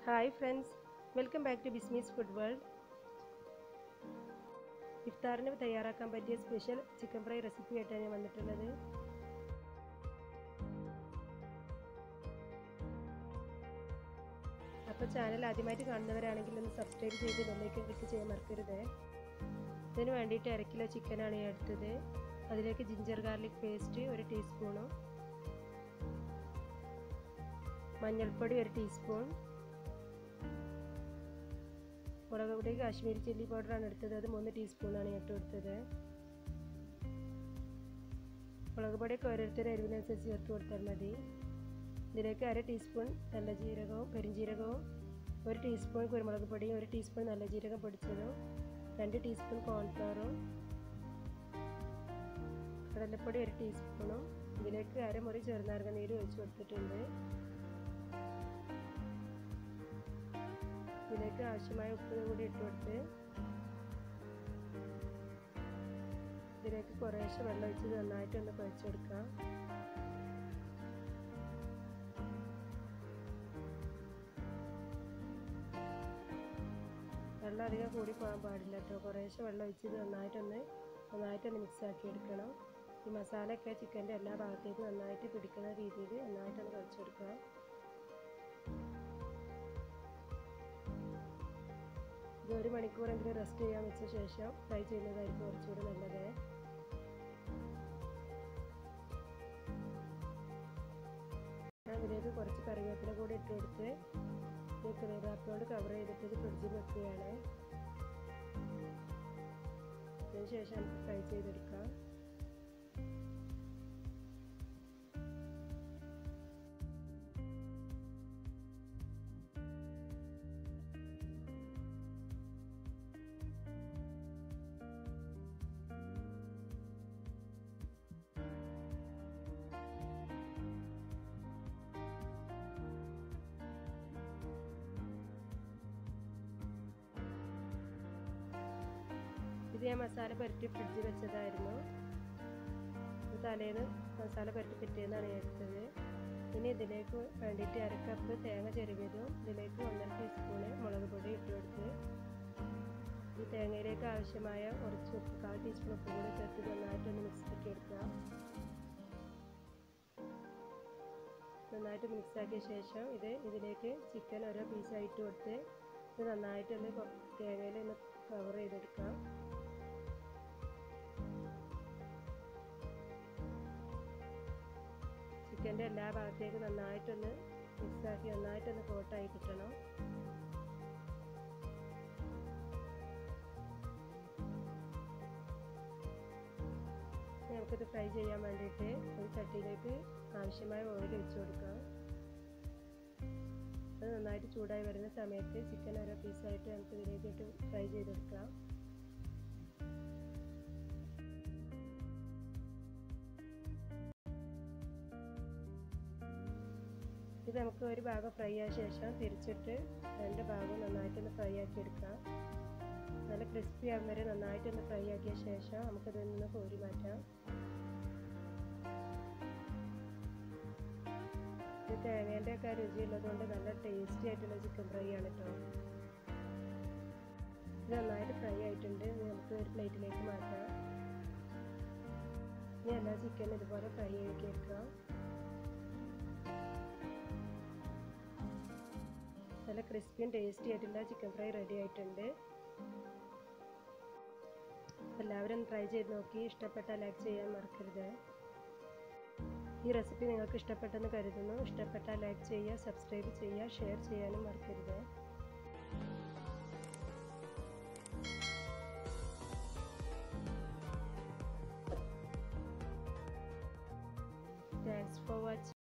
hi friends welcome back to Bismi's food world ഇഫ്താറിന് തയ്യാറാക്കാൻ പറ്റിയ സ്പെഷ്യൽ ചിക്കൻ ഫ്രൈ റെസിപ്പി ആയിട്ടാണ് ഞാൻ വന്നിട്ടുള്ളത് അപ്പോൾ ചാനൽ ആദ്യമായിട്ട് കാണുന്നവരാണെങ്കിൽ ഒന്ന് സബ്സ്ക്രൈബ് ചെയ്ത് ബെല്ലൈക്കൻ ക്ലിക്ക് ചെയ്യാൻ മറക്കരുത് ഇതിന് വേണ്ടിയിട്ട് അര കിലോ ചിക്കനാണ് ഞാൻ എടുത്തത് അതിലേക്ക് ജിഞ്ചർ ഗാർലിക് പേസ്റ്റ് ഒരു ടീസ്പൂണും മഞ്ഞൾപ്പൊടി ഒരു ടീസ്പൂൺ മുളക് പൊടി കാശ്മീരി ചില്ലി പൗഡറാണ് എടുത്തത് അത് മൂന്ന് ടീസ്പൂണാണ് ഇട്ട് കൊടുത്തത് മുളക് പൊടിയൊക്കെ ഓരോരുത്തർ എരിവിനനുസരിച്ച് ചേർത്ത് കൊടുത്താൽ മതി ഇതിലേക്ക് അര ടീസ്പൂൺ നല്ല ജീരകവും പെരിഞ്ജീരകവും ഒരു ടീസ്പൂൺ കുരുമുളക് പൊടിയും ഒരു ടീസ്പൂൺ നല്ല ജീരകം പൊടിച്ചതും രണ്ട് ടീസ്പൂൺ കോൺഫ്ലവറും കടലപ്പൊടി ഒരു ടീസ്പൂണും ഇതിലേക്ക് അരമുറി ചെറുനാരങ്ങ നീര് ഒഴിച്ച് കൊടുത്തിട്ടുണ്ട് ഇതിലേക്ക് ആവശ്യമായ ഉപ്പ് കൂടി ഇട്ട് കൊടുത്ത് ഇതിലേക്ക് കുറേശ്ശെ വെള്ളം ഒഴിച്ച് നന്നായിട്ട് ഒന്ന് കുഴച്ചെടുക്കാം വെള്ളം അധികം കൂടി പോകാൻ പാടില്ല കേട്ടോ കുറേശ്ശെ വെള്ളം ഒഴിച്ച് നന്നായിട്ടൊന്ന് നന്നായിട്ടൊന്ന് മിക്സ് ആക്കി എടുക്കണം ഈ മസാലയൊക്കെ ചിക്കൻ്റെ എല്ലാ ഭാഗത്തേക്കും നന്നായിട്ട് പിടിക്കുന്ന രീതിയിൽ നന്നായിട്ടൊന്ന് കുഴച്ചെടുക്കുക ഇത് ഒരു മണിക്കൂറെങ്കിലും റെസ്റ്റ് ചെയ്യാൻ വെച്ച ശേഷം ഫ്രൈ ചെയ്യുന്നതായിരിക്കും കുറച്ചുകൂടി നല്ലത് അതിലേക്ക് കുറച്ച് കറിവേപ്പില കൂടി ഇട്ട് കൊടുത്ത് ഇത് കറിവേപ്പിലോട് കവർ ചെയ്തിട്ട് ഇത് ഫ്രിഡ്ജിൽ വെക്കുകയാണ് അതിനുശേഷം നമുക്ക് ഫ്രൈ ചെയ്തെടുക്കാം ഇത് ഞാൻ മസാല പുരട്ടി ഫ്രിഡ്ജിൽ വെച്ചതായിരുന്നു തലേന്ന് മസാല പുരട്ടി പിറ്റേന്നാണ് ഞാൻ എടുത്തത് ഇനി ഇതിലേക്ക് വേണ്ടിയിട്ട് അര കപ്പ് തേങ്ങ ചെരുവിയതും ഇതിലേക്ക് ഒന്നര ടീസ്പൂണ് മുളക് പൊടി ഇട്ട് കൊടുത്ത് ഈ തേങ്ങയിലേക്ക് ആവശ്യമായ കുറച്ച് ഉപ്പ് കാൽ ടീസ്പൂൺ ഉപ്പ് കൂടി ചേർത്ത് നന്നായിട്ടൊന്ന് മിക്സ് ആക്കി എടുക്കുക നന്നായിട്ട് മിക്സ് ആക്കിയ ശേഷം ഇത് ഇതിലേക്ക് ചിക്കൻ ഓരോ പീസായിട്ട് കൊടുത്ത് ഇത് നന്നായിട്ടൊന്ന് തേങ്ങയിൽ ഒന്ന് കവർ ചെയ്തെടുക്കാം ചിക്കൻ്റെ എല്ലാ ഭാഗത്തേക്കും നന്നായിട്ടൊന്ന് മിക്സാക്കി നന്നായിട്ടൊന്ന് കോട്ടായി കിട്ടണം നമുക്കിത് ഫ്രൈ ചെയ്യാൻ വേണ്ടിയിട്ട് ഒരു ചട്ടിയിലേക്ക് ആവശ്യമായ ഓയിൽ ഒഴിച്ചു കൊടുക്കാം അത് നന്നായിട്ട് ചൂടായി വരുന്ന സമയത്ത് ചിക്കൻ ഓരോ പീസായിട്ട് നമുക്ക് ഇതിലേക്ക് ഇട്ട് ഫ്രൈ ചെയ്തെടുക്കാം ഇത് നമുക്ക് ഒരു ഭാഗം ഫ്രൈ ആയ ശേഷം തിരിച്ചിട്ട് രണ്ട് ഭാഗവും നന്നായിട്ടൊന്ന് ഫ്രൈ ആക്കി എടുക്കാം നല്ല ക്രിസ്പി ആകും വരെ നന്നായിട്ടൊന്ന് ഫ്രൈ ആക്കിയ ശേഷം നമുക്കിതിൽ നിന്ന് കോരി മാറ്റാം ഇത് തേങ്ങേൻ്റെ ഒക്കെ രുചി ഉള്ളതുകൊണ്ട് നല്ല ടേസ്റ്റി ആയിട്ടുള്ള ചിക്കൻ ഫ്രൈ ആണ് കേട്ടോ ഇത് നന്നായിട്ട് ഫ്രൈ ആയിട്ടുണ്ട് നമുക്ക് ഒരു പ്ലേറ്റിലേക്ക് മാറ്റാം ഇനി എല്ലാ ചിക്കനും ഇതുപോലെ ഫ്രൈ ആക്കി എടുക്കാം നല്ല ക്രിസ്പിയും ടേസ്റ്റി ആയിട്ടുള്ള ചിക്കൻ ഫ്രൈ റെഡി ആയിട്ടുണ്ട് എല്ലാവരും ട്രൈ ചെയ്ത് നോക്കി ഇഷ്ടപ്പെട്ടാൽ ലൈക്ക് ചെയ്യാൻ മറക്കരുത് ഈ റെസിപ്പി നിങ്ങൾക്ക് ഇഷ്ടപ്പെട്ടെന്ന് കരുതുന്നു ഇഷ്ടപ്പെട്ടാൽ ലൈക്ക് ചെയ്യുക സബ്സ്ക്രൈബ് ചെയ്യുക ഷെയർ ചെയ്യാനും മറക്കരുത് താങ്ക്സ് ഫോർ വാച്ചിങ്